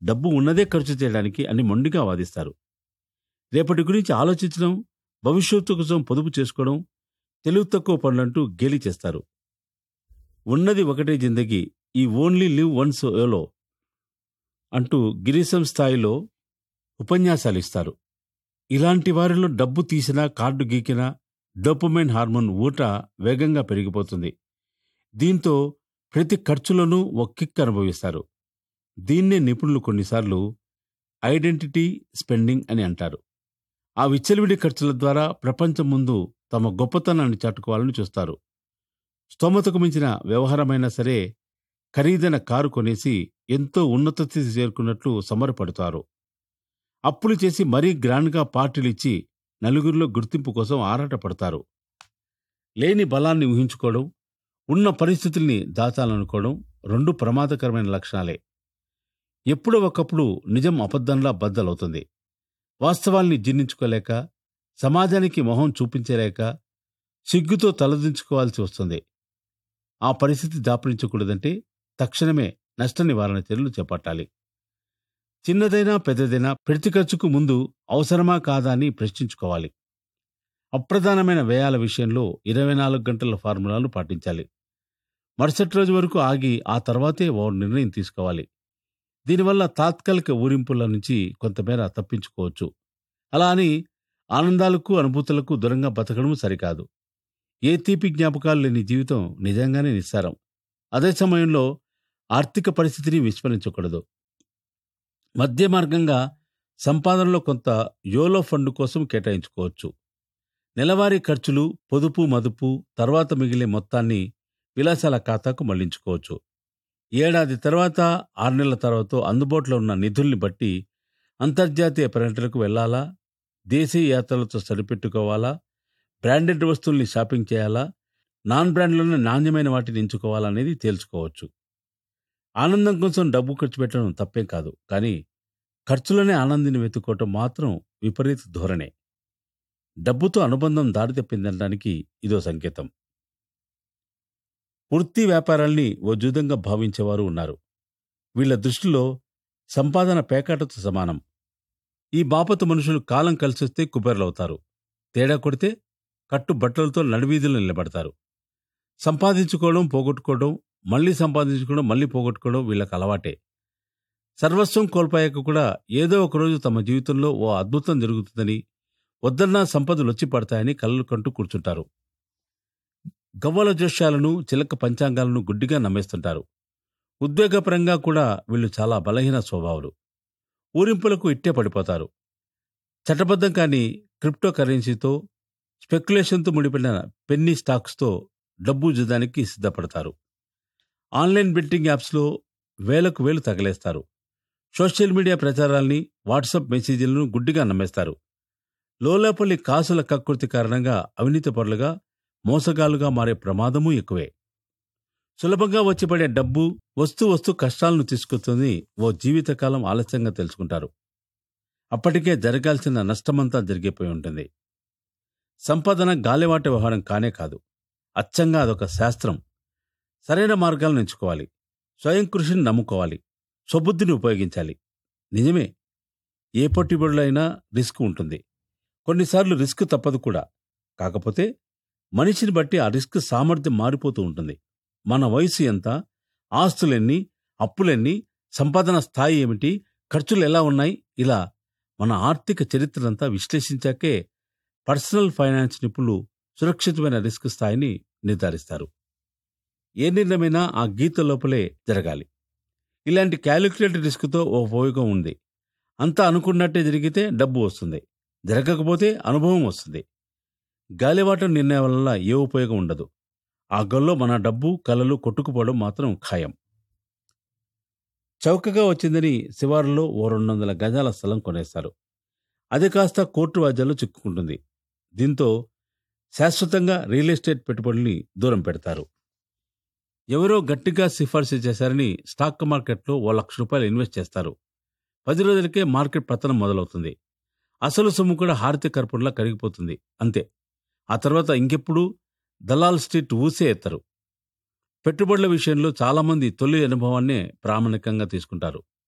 డబ్బు ఉన్నదే ఖర్చు చేయడానికి అని మొండిగా వాదిస్తారు రేపటి గురించి ఆలోచించడం భవిష్యత్తు కోసం పొదుపు చేసుకోవడం తెలివి తక్కువ పనులంటూ గేలి చేస్తారు ఉన్నది ఒకటే జిందగీ ఈ ఓన్లీ లివ్ వన్స్ ఏలో అంటూ గిరీశం స్థాయిలో ఉపన్యాసాలు ఇస్తారు ఇలాంటి వారిలో డబ్బు తీసినా కార్డు గీకినా డోపమైన్ హార్మోన్ ఊట వేగంగా పెరిగిపోతుంది దీంతో ప్రతి ఖర్చులోనూ ఒక కిక్ అనుభవిస్తారు దీన్నే నిపుణులు కొన్నిసార్లు ఐడెంటిటీ స్పెండింగ్ అని అంటారు ఆ విచ్చలవిడి ఖర్చుల ద్వారా ప్రపంచం ముందు తమ గొప్పతనాన్ని చాటుకోవాలని చూస్తారు స్తోమతకు మించిన వ్యవహారమైనా సరే ఖరీదైన కారు కొనేసి ఎంతో ఉన్నత స్థితి చేరుకున్నట్లు సమరపడతారు అప్పులు చేసి మరీ గ్రాండ్గా పార్టీలిచ్చి నలుగురిలో గుర్తింపు కోసం ఆరాటపడతారు లేని బలాన్ని ఊహించుకోవడం ఉన్న పరిస్థితుల్ని దాచాలనుకోవడం రెండు ప్రమాదకరమైన లక్షణాలే ఎప్పుడో ఒకప్పుడు నిజం అబద్ధంలా బద్దలవుతుంది వాస్తవాల్ని జీర్ణించుకోలేక సమాజానికి మొహం చూపించలేక సిగ్గుతో తలదించుకోవాల్సి వస్తుంది ఆ పరిస్థితి దాపరించకూడదంటే తక్షణమే నష్ట నివారణ చర్యలు చేపట్టాలి చిన్నదైనా పెద్దదైనా ప్రతి ఖర్చుకు ముందు అవసరమా కాదా అని ప్రశ్నించుకోవాలి అప్రధానమైన వ్యయాల విషయంలో ఇరవై నాలుగు గంటల ఫార్ములాను పాటించాలి మరుసటి రోజు వరకు ఆగి ఆ తర్వాతే ఓ నిర్ణయం తీసుకోవాలి దీనివల్ల తాత్కాలిక ఊరింపుల నుంచి కొంతమేర తప్పించుకోవచ్చు అలా అని ఆనందాలకు అనుభూతులకు దూరంగా బతకడం సరికాదు ఏ తీపి జ్ఞాపకాలు లేని జీవితం నిజంగానే నిస్సారం అదే సమయంలో ఆర్థిక పరిస్థితిని విస్మరించకూడదు మధ్య మార్గంగా సంపాదనలో కొంత యోలో ఫండ్ కోసం కేటాయించుకోవచ్చు నెలవారీ ఖర్చులు పొదుపు మదుపు తర్వాత మిగిలే మొత్తాన్ని విలాసాల ఖాతాకు మళ్లించుకోవచ్చు ఏడాది తర్వాత ఆరు నెలల తర్వాత అందుబాటులో ఉన్న నిధుల్ని బట్టి అంతర్జాతీయ పర్యటనకు వెళ్లాలా దేశీయ యాత్రలతో సరిపెట్టుకోవాలా బ్రాండెడ్ వస్తువుల్ని షాపింగ్ చేయాలా నాన్ బ్రాండ్లోనే నాణ్యమైన వాటిని ఎంచుకోవాలా అనేది తేల్చుకోవచ్చు ఆనందం కోసం డబ్బు ఖర్చు పెట్టడం తప్పేం కాదు కానీ ఖర్చులోనే ఆనందిని వెతుక్కోవటం మాత్రం విపరీత ధోరణే డబ్బుతో అనుబంధం దారి తప్పిందనడానికి ఇదో సంకేతం వృత్తి వ్యాపారాల్ని ఓ జూదంగా భావించేవారు ఉన్నారు వీళ్ల దృష్టిలో సంపాదన పేకాటతో సమానం ఈ బాపతు మనుషులు కాలం కలిసొస్తే కుబేర్లవుతారు తేడా కొడితే కట్టు బట్టలతో నడివీధులు నిలబడతారు సంపాదించుకోవడం పోగొట్టుకోవడం మళ్ళీ సంపాదించుకోవడం మళ్ళీ పోగొట్టుకోవడం వీళ్ళకి అలవాటే సర్వస్వం కోల్పోయాక కూడా ఏదో ఒకరోజు తమ జీవితంలో ఓ అద్భుతం జరుగుతుందని వద్దన్నా సంపదలు వచ్చి పడతాయని కలలు కంటూ కూర్చుంటారు గవ్వల జోష్యాలను చిలక పంచాంగాలను గుడ్డిగా నమ్మేస్తుంటారు ఉద్వేగపరంగా కూడా వీళ్ళు చాలా బలహీన స్వభావాలు ఊరింపులకు ఇట్టే పడిపోతారు చట్టబద్ధం కాని క్రిప్టో కరెన్సీతో స్పెక్యులేషన్తో ముడిపడిన పెన్నీ స్టాక్స్తో డబ్బు జుదానికి సిద్ధపడతారు ఆన్లైన్ బెట్టింగ్ యాప్స్లో వేలకు వేలు తగలేస్తారు సోషల్ మీడియా ప్రచారాల్ని వాట్సాప్ మెసేజీలను గుడ్డిగా నమ్మేస్తారు లోలాపల్లి కాసుల కకృతి కారణంగా అవినీతి పరులుగా మోసగాలుగా మారే ప్రమాదమూ ఎక్కువే సులభంగా వచ్చిపడే డబ్బు వస్తూ వస్తూ కష్టాలను తీసుకొస్తుంది ఓ జీవితకాలం ఆలస్యంగా తెలుసుకుంటారు అప్పటికే జరగాల్సిన నష్టమంతా జరిగిపోయి ఉంటుంది సంపాదన గాలివాట వ్యవహారం కానే కాదు అచ్చంగా అదొక శాస్త్రం సరైన మార్గాలను ఎంచుకోవాలి స్వయం కృషిని నమ్ముకోవాలి స్వబుద్ధిని ఉపయోగించాలి నిజమే ఏ పెట్టుబడులైనా రిస్క్ ఉంటుంది కొన్నిసార్లు రిస్క్ తప్పదు కూడా కాకపోతే మనిషిని బట్టి ఆ రిస్క్ సామర్థ్యం మారిపోతూ ఉంటుంది మన వయసు ఎంత ఆస్తులెన్ని అప్పులెన్ని సంపాదన స్థాయి ఏమిటి ఖర్చులు ఎలా ఉన్నాయి ఇలా మన ఆర్థిక చరిత్రనంతా విశ్లేషించాకే పర్సనల్ ఫైనాన్స్ నిపుణులు సురక్షితమైన రిస్క్ స్థాయిని నిర్ధారిస్తారు ఏ నిర్ణయమైనా ఆ గీత లోపలే జరగాలి ఇలాంటి క్యాలిక్యులేటెడ్ రిస్క్తో ఓ ఉపయోగం ఉంది అంతా అనుకున్నట్టే జరిగితే డబ్బు వస్తుంది జరగకపోతే అనుభవం వస్తుంది గాలివాటం నిర్ణయం వల్ల ఏ ఉపయోగం ఉండదు ఆ గల్లో మన డబ్బు కలలు కొట్టుకుపోవడం మాత్రం ఖాయం చౌకగా వచ్చిందని శివారులో ఓ రెండు వందల గజాల స్థలం కొనేస్తారు అది కాస్త కోర్టు వాద్యాల్లో చిక్కుకుంటుంది దీంతో శాశ్వతంగా రియల్ ఎస్టేట్ పెట్టుబడుల్ని దూరం పెడతారు ఎవరో గట్టిగా సిఫార్సు చేశారని స్టాక్ మార్కెట్లో ఓ లక్ష రూపాయలు ఇన్వెస్ట్ చేస్తారు పది రోజులకే మార్కెట్ పతనం మొదలవుతుంది అసలు సొమ్ము కూడా హారతి కర్పూరంలా కరిగిపోతుంది అంతే ఆ తర్వాత ఇంకెప్పుడు దలాల్ స్ట్రీట్ ఊసే ఎత్తరు పెట్టుబడుల విషయంలో చాలామంది తొలి అనుభవాన్నే ప్రామాణికంగా తీసుకుంటారు